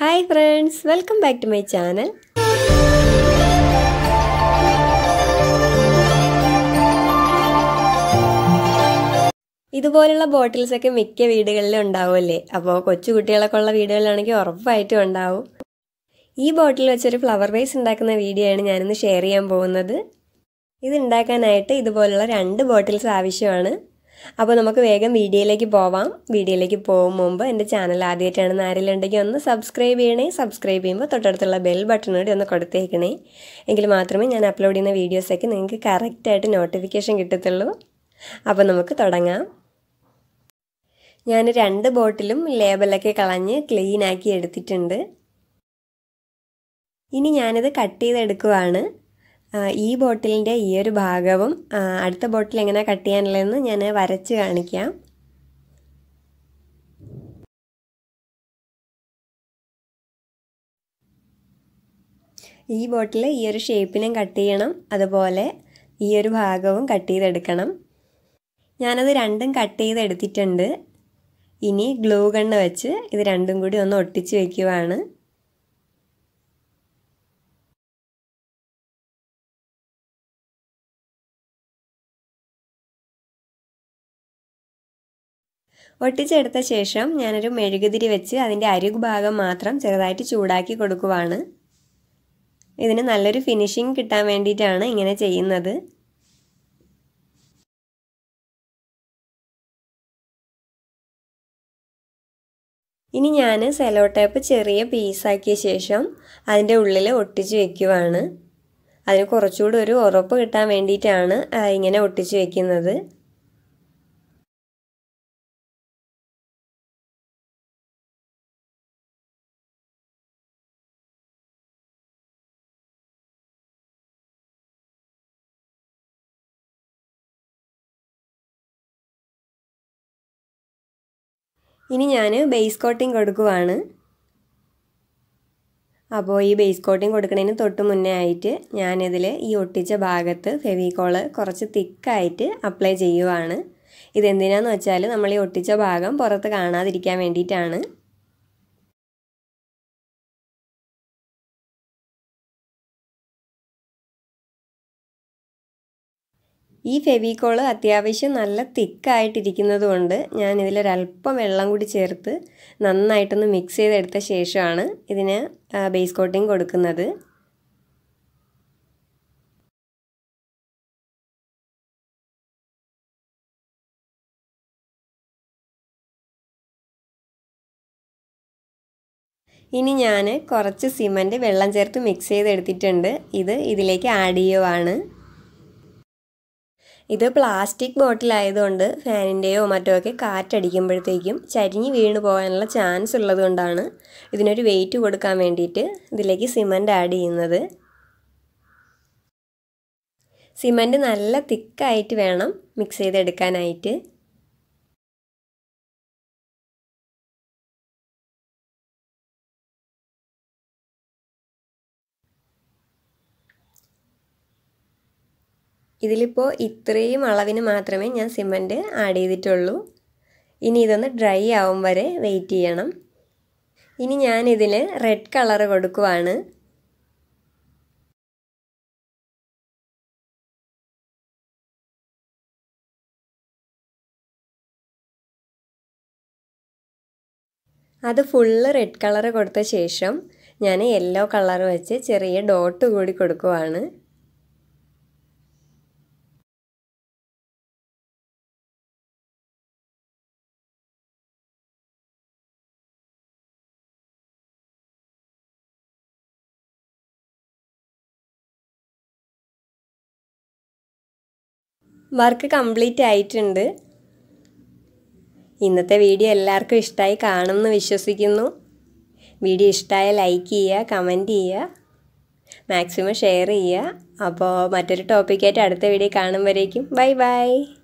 hi friends welcome back to my channel ഇതുപോലുള്ള bottles ഒക്കെ മിക്ക വീടുകളിലും ഉണ്ടാവുമല്ലേ അപ്പോൾ കൊച്ചു കുട്ടികളൊക്കെ ഉള്ള വീടുകളിലാണെങ്കിൽ ഉറപ്പായിട്ടും ഉണ്ടാവും ഈ ബോട്ടിൽ വെച്ചൊരു ഫ്ലവർ വേസ് ഉണ്ടാക്കുന്ന വീഡിയോ ആണ് ഞാനിന്ന് ഷെയർ ചെയ്യാൻ പോകുന്നത് ഇത് ഉണ്ടാക്കാനായിട്ട് ഇതുപോലുള്ള രണ്ട് ബോട്ടിൽസ് ആവശ്യമാണ് അപ്പോൾ നമുക്ക് വേഗം വീഡിയോയിലേക്ക് പോവാം വീഡിയോയിലേക്ക് പോകും മുമ്പ് എൻ്റെ ചാനൽ ആദ്യമായിട്ടാണെന്ന് ആരെങ്കിലും ഉണ്ടെങ്കിൽ ഒന്ന് സബ്സ്ക്രൈബ് ചെയ്യണേ സബ്സ്ക്രൈബ് ചെയ്യുമ്പോൾ തൊട്ടടുത്തുള്ള ബെൽ ബട്ടൺ കൂടി ഒന്ന് കൊടുത്തേക്കണേ എങ്കിൽ മാത്രമേ ഞാൻ അപ്ലോഡ് ചെയ്യുന്ന വീഡിയോസൊക്കെ നിങ്ങൾക്ക് കറക്റ്റായിട്ട് നോട്ടിഫിക്കേഷൻ കിട്ടത്തുള്ളൂ അപ്പോൾ നമുക്ക് തുടങ്ങാം ഞാൻ രണ്ട് ബോട്ടിലും ലേബലൊക്കെ കളഞ്ഞ് ക്ലീൻ ആക്കി എടുത്തിട്ടുണ്ട് ഇനി ഞാനിത് കട്ട് ചെയ്തെടുക്കുവാണ് ഈ ബോട്ടിലിൻ്റെ ഈ ഒരു ഭാഗവും അടുത്ത ബോട്ടിൽ എങ്ങനെ കട്ട് ചെയ്യാനുള്ളതെന്ന് ഞാൻ വരച്ച് കാണിക്കാം ഈ ബോട്ടിൽ ഈ ഒരു ഷേപ്പിനും കട്ട് ചെയ്യണം അതുപോലെ ഈ ഒരു ഭാഗവും കട്ട് ചെയ്തെടുക്കണം ഞാനത് രണ്ടും കട്ട് ചെയ്തെടുത്തിട്ടുണ്ട് ഇനി ഗ്ലൂ ഗണ്ണ് വെച്ച് ഇത് രണ്ടും കൂടി ഒന്ന് ഒട്ടിച്ച് വയ്ക്കുവാണ് ഒട്ടിച്ചെടുത്ത ശേഷം ഞാനൊരു മെഴുകുതിരി വെച്ച് അതിൻ്റെ അരുക് ഭാഗം മാത്രം ചെറുതായിട്ട് ചൂടാക്കി കൊടുക്കുവാണ് ഇതിന് നല്ലൊരു ഫിനിഷിങ് കിട്ടാൻ വേണ്ടിയിട്ടാണ് ഇങ്ങനെ ചെയ്യുന്നത് ഇനി ഞാൻ സെലോ ടേപ്പ് ചെറിയ പീസാക്കിയ ശേഷം അതിൻ്റെ ഉള്ളിൽ ഒട്ടിച്ച് വെക്കുവാണ് അതിന് കുറച്ചുകൂടി ഒരു ഉറപ്പ് കിട്ടാൻ വേണ്ടിയിട്ടാണ് ഇങ്ങനെ ഒട്ടിച്ച് വെക്കുന്നത് ഇനി ഞാൻ ബേസ് കോട്ടിങ് കൊടുക്കുവാണ് അപ്പോൾ ഈ ബേസ് കോട്ടിങ് കൊടുക്കുന്നതിന് തൊട്ട് മുന്നേ ആയിട്ട് ഞാനിതിൽ ഈ ഒട്ടിച്ച ഭാഗത്ത് ഫെവിക്കോള് കുറച്ച് തിക്കായിട്ട് അപ്ലൈ ചെയ്യുവാണ് ഇതെന്തിനാന്ന് വെച്ചാൽ നമ്മൾ ഈ ഒട്ടിച്ച ഭാഗം പുറത്ത് കാണാതിരിക്കാൻ വേണ്ടിയിട്ടാണ് ഈ ഫെവിക്കോള് അത്യാവശ്യം നല്ല തിക്കായിട്ടിരിക്കുന്നത് കൊണ്ട് ഞാൻ ഇതിലൊരല്പം വെള്ളം കൂടി ചേർത്ത് നന്നായിട്ടൊന്ന് മിക്സ് ചെയ്തെടുത്ത ശേഷമാണ് ഇതിന് ബേസ് കോട്ടിങ് കൊടുക്കുന്നത് ഇനി ഞാൻ കുറച്ച് സിമൻറ്റ് വെള്ളം ചേർത്ത് മിക്സ് ചെയ്തെടുത്തിട്ടുണ്ട് ഇത് ഇതിലേക്ക് ആഡ് ചെയ്യുവാണ് ഇത് പ്ലാസ്റ്റിക് ബോട്ടിലായതുകൊണ്ട് ഫാനിൻ്റെയോ മറ്റോ ഒക്കെ കാറ്റടിക്കുമ്പോഴത്തേക്കും ചരിഞ്ഞ് വീണ് പോകാനുള്ള ചാൻസ് ഉള്ളതുകൊണ്ടാണ് ഇതിനൊരു വെയിറ്റ് കൊടുക്കാൻ വേണ്ടിയിട്ട് ഇതിലേക്ക് സിമൻറ്റ് ആഡ് ചെയ്യുന്നത് സിമൻറ്റ് നല്ല തിക്കായിട്ട് വേണം മിക്സ് ചെയ്തെടുക്കാനായിട്ട് ഇതിലിപ്പോൾ ഇത്രയും അളവിന് മാത്രമേ ഞാൻ സിമൻറ്റ് ആഡ് ചെയ്തിട്ടുള്ളൂ ഇനി ഇതൊന്ന് ഡ്രൈ ആവും വരെ വെയിറ്റ് ചെയ്യണം ഇനി ഞാനിതിൽ റെഡ് കളർ കൊടുക്കുവാണ് അത് ഫുള്ള് റെഡ് കളർ കൊടുത്ത ശേഷം ഞാൻ യെല്ലോ കളർ വെച്ച് ചെറിയ ഡോട്ട് കൂടി കൊടുക്കുവാണ് വർക്ക് കംപ്ലീറ്റ് ആയിട്ടുണ്ട് ഇന്നത്തെ വീഡിയോ എല്ലാവർക്കും ഇഷ്ടമായി കാണുമെന്ന് വിശ്വസിക്കുന്നു വീഡിയോ ഇഷ്ടമായ ലൈക്ക് ചെയ്യുക കമൻറ്റ് ചെയ്യുക മാക്സിമം ഷെയർ ചെയ്യുക അപ്പോൾ മറ്റൊരു ടോപ്പിക്കായിട്ട് അടുത്ത വീഡിയോ കാണുമ്പോഴേക്കും ബൈ ബൈ